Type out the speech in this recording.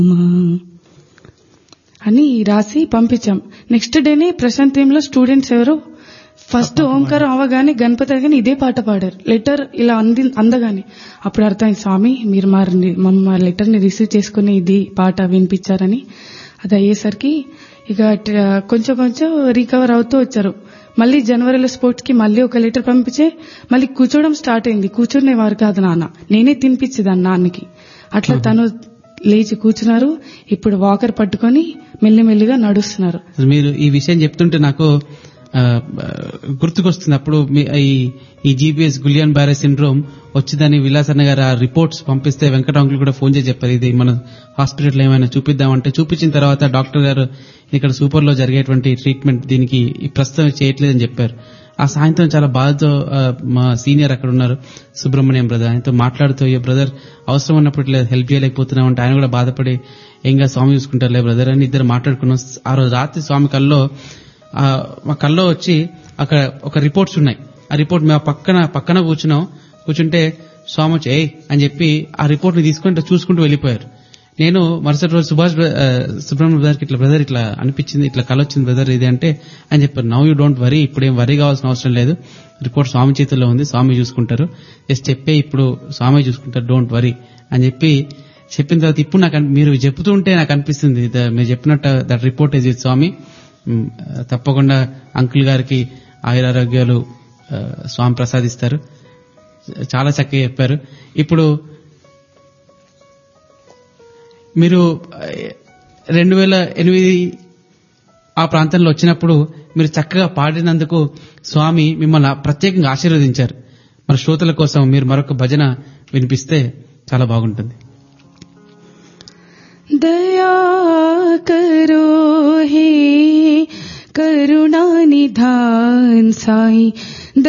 అని రాసి పంపించాం నెక్స్ట్ డేనే ప్రశాంత్ టీమ్ లో స్టూడెంట్స్ ఎవరు ఫస్ట్ ఓంకారం అవగానే గణపతి అవగానే ఇదే పాట పాడారు లెటర్ ఇలా అంది అందగానే అప్పుడు అర్థమైంది స్వామి మీరు మా మా లెటర్ ని రిసీవ్ చేసుకుని ఇది పాట వినిపించారని అది అయ్యేసరికి ఇక ట- కొంచెం కొంచెం రికవర్ అవుతూ వచ్చారు మళ్ళీ జనవరిలో స్పోర్ట్స్ కి మళ్ళీ ఒక లెటర్ పంపించే మళ్ళీ కూర్చోవడం స్టార్ట్ అయింది కూర్చునేవారు కాదు నాన్న నేనే తినిపించేదాన్ని నాన్నకి అట్లా తను లేచి కూర్చున్నారు ఇప్పుడు వాకర్ పట్టుకొని మెల్లిమెల్లిగా నడుస్తున్నారు అసలు మీరు ఈ విషయం చెప్తుంటే నాకు ఆ, ఆ, గుర్తుకొస్తుంది అప్పుడు మీ- ఈ ఈ జీబీఎస్ గులియన్ బారే సిండ్రోమ్ వచ్చిందని విలాసన్న గారు ఆ రిపోర్ట్స్ పంపిస్తే వెంకట అంకుల్ కూడా ఫోన్ చేసి చెప్పారు ఇది మన హాస్పిటల్లో ఏమైనా చూపిద్దామంటే చూపించిన తర్వాత డాక్టర్ గారు ఇక్కడ సూపర్ లో జరిగేటువంటి ట్రీట్మెంట్ దీనికి ఈ ప్రస్తుతం చేయట్లేదని చెప్పారు ఆ సాయంత్రం చాలా బాధతో ఆ, మా సీనియర్ అక్కడ ఉన్నారు సుబ్రహ్మణ్యం బ్రదర్ ఆయనతో మాట్లాడుతూ అయ్యో బ్రదర్ అవసరం ఉన్నప్పుడు ఇట్లా హెల్ప్ చేయలేకపోతున్నాం అంటే ఆయన కూడా బాధపడి ఏంగా స్వామి చూసుకుంటారులే బ్రదర్ అని ఇద్దరు మాట్లాడుకున్నాం ఆ రోజు రాత్రి స్వామి కల్లో ఆ, మా కల్లో వచ్చి అక్కడ ఒక రిపోర్ట్స్ ఉన్నాయి ఆ రిపోర్ట్ మేము పక్కన పక్కన కూర్చున్నాం కూర్చుంటే స్వామి వచ్చి ఏయ్ అని చెప్పి ఆ రిపోర్ట్ ని తీసుకుంటూ చూసుకుంటూ వెళ్ళిపోయారు నేను మరుసటి రోజు సుభాష్ బ్ర- ఆ, సుబ్రహ్మణ్య బ్రదర్కి ఇట్లా బ్రదర్ ఇట్లా అనిపించింది ఇట్లా కల వచ్చింది బ్రదర్ ఇది అంటే అని చెప్పారు నవ్ యూ డోంట్ వరీ ఇప్పుడు ఏం వరీ కావాల్సిన అవసరం లేదు రిపోర్ట్ స్వామి చేతుల్లో ఉంది స్వామి చూసుకుంటారు జస్ట్ చెప్పే ఇప్పుడు స్వామి చూసుకుంటారు డోంట్ వరీ అని చెప్పి చెప్పిన తర్వాత ఇప్పుడు నాకు అన్- మీరు చెప్తూ ఉంటే నాకు అనిపిస్తుంది ద- మీరు చెప్పినట్టు that report is with Swami మ్, తప్పకుండా అంకుల్ గారికి ఆయురారోగ్యాలు ఆ, స్వామి ప్రసాదిస్తారు చాలా చక్కగా చెప్పారు ఇప్పుడు మీరు రెండు వేల ఎనిమిది ఆ ప్రాంతంలో వచ్చినప్పుడు మీరు చక్కగా పాడినందుకు స్వామి మిమ్మల్ని ప్రత్యేకంగా ఆశీర్వదించారు మన శ్రోతల కోసం మీరు మరొక భజన వినిపిస్తే చాలా బాగుంటుంది दया करो हे करुणा निधान साई